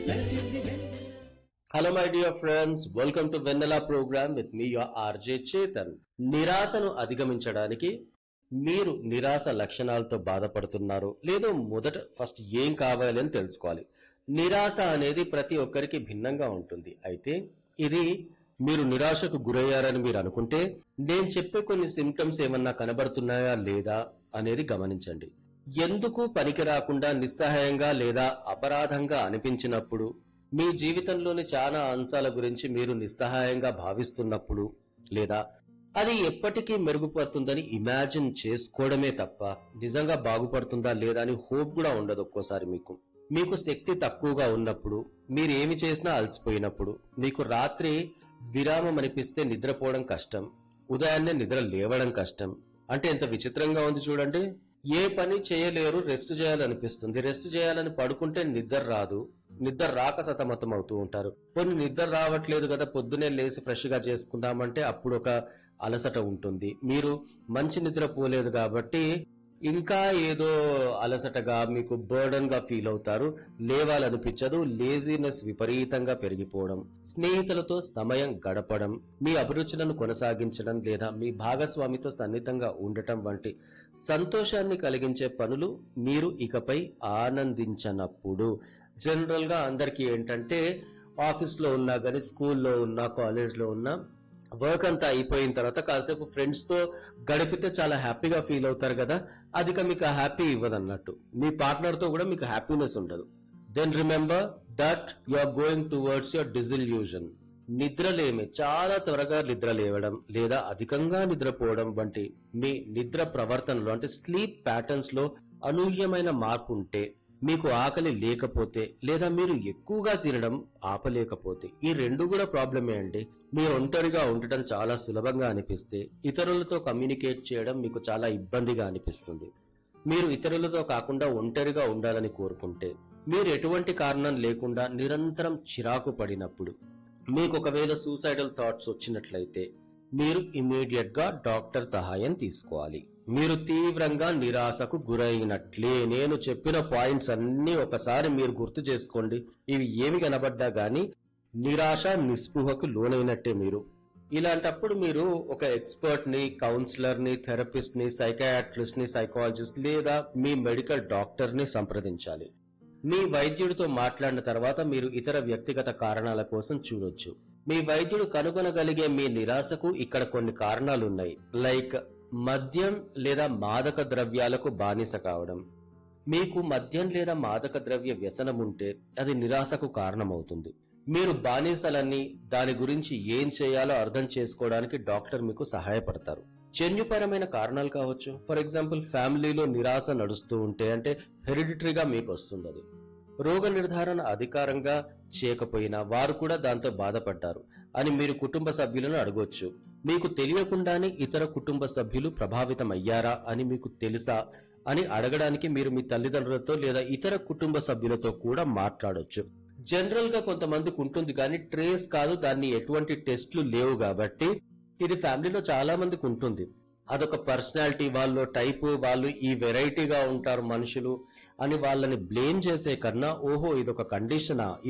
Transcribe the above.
hello my dear friends welcome to Vennela program with me your RJ Chetan నిరాశను అధిగమించడానికి మీరు నిరాశ లక్షణాలతో బాధపడుతున్నారు లేదో మొదట ఫస్ట్ ఏం కావాలి అని తెలుసుకోవాలి నిరాశ అనేది ప్రతి ఒక్కరికి భిన్నంగా ఉంటుంది అయితే ఇది మీరు నిరాశకు గురయ్యారని మీరు అనుకుంటే నేను చెప్పే కొన్ని సిమ్టమ్స్ ఏమన్నా కనబడుతున్నాయా లేదా అనేది గమనించండి ఎందుకు పనికి రాకుండా నిస్సహాయంగా లేదా అపరాధంగా అనిపించినప్పుడు మీ జీవితంలోని చాలా అంశాల గురించి మీరు నిస్సహాయంగా భావిస్తున్నప్పుడు లేదా అది ఎప్పటికీ మెరుగుపడుతుందని ఇమాజిన్ చేసుకోవడమే తప్ప నిజంగా బాగుపడుతుందా లేదా అని హోప్ కూడా ఉండదు ఒక్కోసారి మీకు మీకు శక్తి తక్కువగా ఉన్నప్పుడు మీరు ఏమి చేసినా అలసిపోయినప్పుడు మీకు రాత్రి విరామం అనిపిస్తే నిద్రపోవడం కష్టం ఉదయాన్నే నిద్ర లేవడం కష్టం అంటే ఎంత విచిత్రంగా ఉంది చూడండి ఏ పని చేయలేరు రెస్ట్ చేయాలనిపిస్తుంది రెస్ట్ చేయాలని పడుకుంటే నిద్ర రాదు నిద్ర రాక సతమతం అవుతూ ఉంటారు కొన్ని నిద్ర రావట్లేదు కదా పొద్దునే లేచి ఫ్రెష్ గా చేసుకుందామంటే అప్పుడు ఒక అలసట ఉంటుంది మీరు మంచి నిద్ర పోలేదు కాబట్టి ఇంకా ఏదో అలసటగా మీకు బర్డన్ గా ఫీల్ అవుతారు లేవాలనిపించదు లేజినెస్ విపరీతంగా పెరిగిపోవడం స్నేహితులతో సమయం గడపడం మీ అభిరుచులను కొనసాగించడం లేదా మీ భాగస్వామితో సన్నిహితంగా ఉండటం వంటి సంతోషాన్ని కలిగించే పనులు మీరు ఇకపై ఆనందించనప్పుడు జనరల్ గా అందరికీ ఏంటంటే ఆఫీస్ లో ఉన్నా కానీ స్కూల్లో ఉన్నా కాలేజ్ లో ఉన్నా వర్క్ అంతా అయిపోయిన తర్వాత కాసేపు ఫ్రెండ్స్ తో గడిపితే చాలా హ్యాపీగా ఫీల్ అవుతారు కదా అది ఇక మీకు హ్యాపీ ఇవ్వదు అన్నట్టు మీ పార్ట్నర్ తో కూడా మీకు హ్యాపీనెస్ ఉండదు then remember that you are going towards your disillusion నిద్రలేమి చాలా త్వరగా నిద్ర లేవడం లేదా అధికంగా నిద్రపోవడం వంటి మీ నిద్ర ప్రవర్తనలో అంటే స్లీప్ ప్యాటర్న్స్ లో అనూహ్యమైన మార్పు ఉంటే మీకు ఆకలి లేకపోతే లేదా మీరు ఎక్కువగా తినడం ఆపలేకపోతే ఈ రెండు కూడా ప్రాబ్లమే అండి మీరు ఒంటరిగా ఉండటం చాలా సులభంగా అనిపిస్తే ఇతరులతో కమ్యూనికేట్ చేయడం మీకు చాలా ఇబ్బందిగా అనిపిస్తుంది మీరు ఇతరులతో కాకుండా ఒంటరిగా ఉండాలని కోరుకుంటే మీరు ఎటువంటి కారణం లేకుండా నిరంతరం చిరాకు పడినప్పుడు మీకు ఒకవేళ సూసైడల్ థాట్స్ వచ్చినట్లయితే మీరు ఇమీడియట్ గా డాక్టర్ సహాయం తీసుకోవాలి మీరు తీవ్రంగా నిరాశకు గురైనట్లే నేను చెప్పిన పాయింట్స్ అన్ని ఒకసారి మీరు గుర్తు చేసుకోండి ఇవి ఏమి కనబడ్డా గానీ నిరాశ నిస్పృహకు లోనైనట్టే మీరు ఇలాంటప్పుడు మీరు ఒక ఎక్స్పర్ట్ ని కౌన్సిలర్ ని థెరపిస్ట్ ని సైకాట్రిస్ట్ ని సైకాలజిస్ట్ లేదా మీ మెడికల్ డాక్టర్ ని సంప్రదించాలి మీ వైద్యుడితో మాట్లాడిన తర్వాత మీరు ఇతర వ్యక్తిగత కారణాల కోసం చూడొచ్చు మీ వైద్యుడు కనుగొనగలిగే మీ నిరాశకు ఇక్కడ కొన్ని కారణాలున్నాయి లైక్ మద్యం లేదా మాదక ద్రవ్యాలకు బానిస కావడం మీకు మద్యం లేదా మాదక ద్రవ్య వ్యసనం ఉంటే అది నిరాశకు కారణమవుతుంది మీరు బానిసలన్నీ దాని గురించి ఏం చేయాలో అర్థం చేసుకోవడానికి డాక్టర్ మీకు సహాయపడతారు జన్యుపరమైన కారణాలు కావచ్చు ఫర్ ఎగ్జాంపుల్ ఫ్యామిలీలో నిరాశ నడుస్తూ ఉంటే అంటే హెరిడిటరీగా మీకు వస్తుంది అది రోగ నిర్ధారణ అధికారంగా చేయకపోయినా వారు కూడా దాంతో బాధపడ్డారు అని మీరు కుటుంబ సభ్యులను అడగొచ్చు మీకు తెలియకుండానే ఇతర కుటుంబ సభ్యులు ప్రభావితం అయ్యారా అని మీకు తెలుసా అని అడగడానికి మీరు మీ తల్లిదండ్రులతో లేదా ఇతర కుటుంబ సభ్యులతో కూడా మాట్లాడొచ్చు జనరల్ గా కొంతమందికి ఉంటుంది కానీ ట్రేస్ కాదు దాన్ని ఎటువంటి టెస్ట్లు లేవు కాబట్టి ఇది ఫ్యామిలీలో చాలా మందికి ఉంటుంది అదొక పర్సనాలిటీ వాళ్ళు టైపు వాళ్ళు ఈ వెరైటీగా ఉంటారు మనుషులు అని వాళ్ళని బ్లేమ్ చేసే కన్నా ఓహో ఇదొక కండిషనా